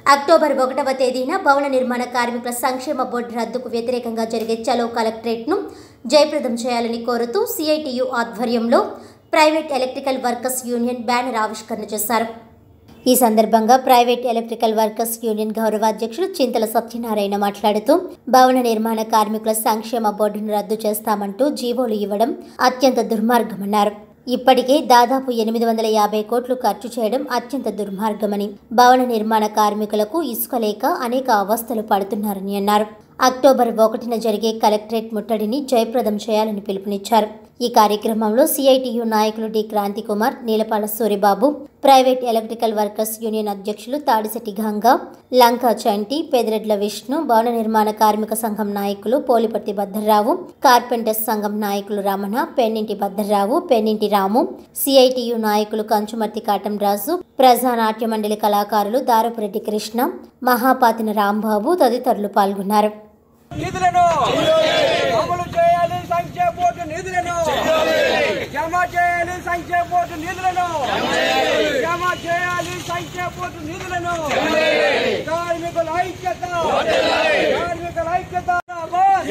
October ఒకటవ తేదీన భవన నిర్మాణ కార్మికుల సంక్షేమ బోర్డు రద్దుకు వ్యతిరేకంగా జరిగే చలో కలెక్టరేట్ను జయప్రదం చేయాలని కోరుతూ సిఐటియు ఆధ్వర్యంలో private electrical workers union banner ఆవిష్కరణ చేశారు ఈ సందర్భంగా ప్రైవేట్ ఎలక్ట్రికల్ వర్కర్స్ యూనియన్ గౌరవాధ్యక్షుడు చింతల సత్యనారాయణ మాట్లాడుతూ భవన నిర్మాణ కార్మికుల సంక్షేమ బోర్డును రద్దు చేస్తామంటూ జీవోలు ఇవ్వడం అత్యంత దుర్మార్గమన్నారు ఇప్పటికే దాదాపు ఎనిమిది వందల యాభై కోట్లు ఖర్చు చేయడం అత్యంత దుర్మార్గమని భవన నిర్మాణ కార్మికులకు ఇసుక లేక అనేక అవస్థలు పడుతున్నారని అన్నారు అక్టోబర్ ఒకటిన జరిగే కలెక్టరేట్ ముట్టడిని జయప్రదం చేయాలని పిలుపునిచ్చారు ఈ కార్యక్రమంలో సిఐటియు నాయకులు D Kranti Kumar Neelapala Suribabu private electrical workers union అధ్యక్షులు తాడిశెట్టి గంగా లంకా చంటి పెదిరెడ్ల విష్ణు భవన నిర్మాణ కార్మిక సంఘం నాయకులు పోలిపర్తి భద్రరావు కార్పెంటర్స్ సంఘం నాయకులు రమణ పెన్నింటి భద్రరావు పెన్నింటి రాము సిఐటియు నాయకులు కంచుమర్తి కాటం రాజు ప్రజానాట్య మండలి కళాకారులు దారపురెడ్డి కృష్ణ మహాపాతిన రాంబాబు తదితరులు పాల్గొన్నారు నిధులను అమలు చేయాలి సంక్షేమ బోర్డు నిధులను జమ చేయాలి సంక్షేమ బోర్డు నిధులను జమ చేయాలి సంక్షేమ బోర్డు నిధులను కార్మికుల ఐక్యత కార్మికుల ఐక్యత జిందాబాద్.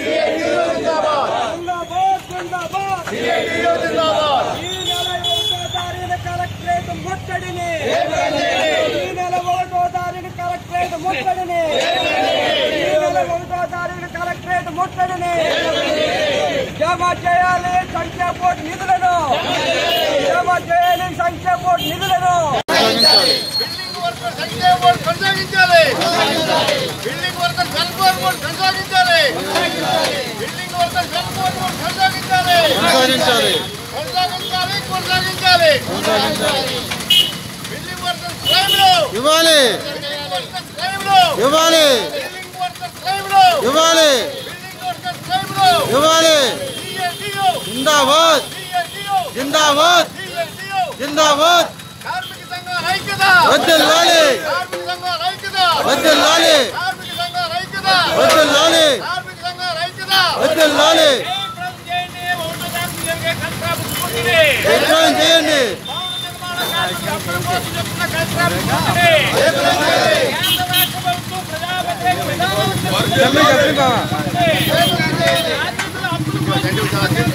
జిందాబాద్, జిందాబాద్. ఈ నెల ఒకటో తారీఖున కలెక్టరేట్ ముట్టడిని ఈ నెల ఒకటో తారీఖు కలెక్టరేట్ ముట్టడిని ఈ నెల ఒకటో తారీఖు కలెక్టరేట్ ముట్టడిని జమ చేయాలి సంఖ్యా బోర్డు నిధులను జమ చేయాలి సంఖ్యా బోర్డు నిధులను బిల్డింగ్ వర్కర్ సంక్షేమ బోర్డు కొనసాగించాలి బిల్డింగ్ వర్కర్ వెల్ఫేర్ బోర్డు కొనసాగించాలి బిల్డింగ్ వర్కర్ వెల్ఫేర్ బోర్డు కొనసాగించాలి కొనసాగించాలి కొనసాగించాలి బిల్డింగ్ వర్కర్ క్లైమ్లు ఇవ్వాలి బిల్డింగ్ వర్కర్ క్లైమ్లు ఇవ్వాలి బిల్డింగ్ వర్కర్ క్లైమ్లు ఇవ్వాలి బిల్డింగ్ వర్కర్ క్లైమ్లు ఇవ్వాలి డిఎస్డియు జిందాబాద్ డిఎస్డియు జిందాబాద్ డిఎస్డియు జిందాబాద్ కార్మిక సంఘాల ఐక్యత వద్దెల్లాలి కార్మిక సంఘాల ఐక్యత వద్దెల్లాలి కార్మిక సంఘాల ఐక్యత వద్దెల్లాలి కార్మిక సంఘాల ఐక్యత వద్దెల్లాలి జయప్రదం చేయండి ఒకటో తారీఖు జరిగే కలెక్టర్ స్ఫూర్తిని జయప్రదం చేయండి భవన నిర్మాణ కార్మికులు అప్పటి కోసం చెప్తున్న కలెక్టర్ స్ఫూర్తిని కేంద్ర రాష్ట్ర ప్రభుత్వం ప్రజా వ్యతిరేక విధానాలను చెప్తున్న చెప్పండి చెప్పండి బావ కార్మికుల అప్పుల కోసం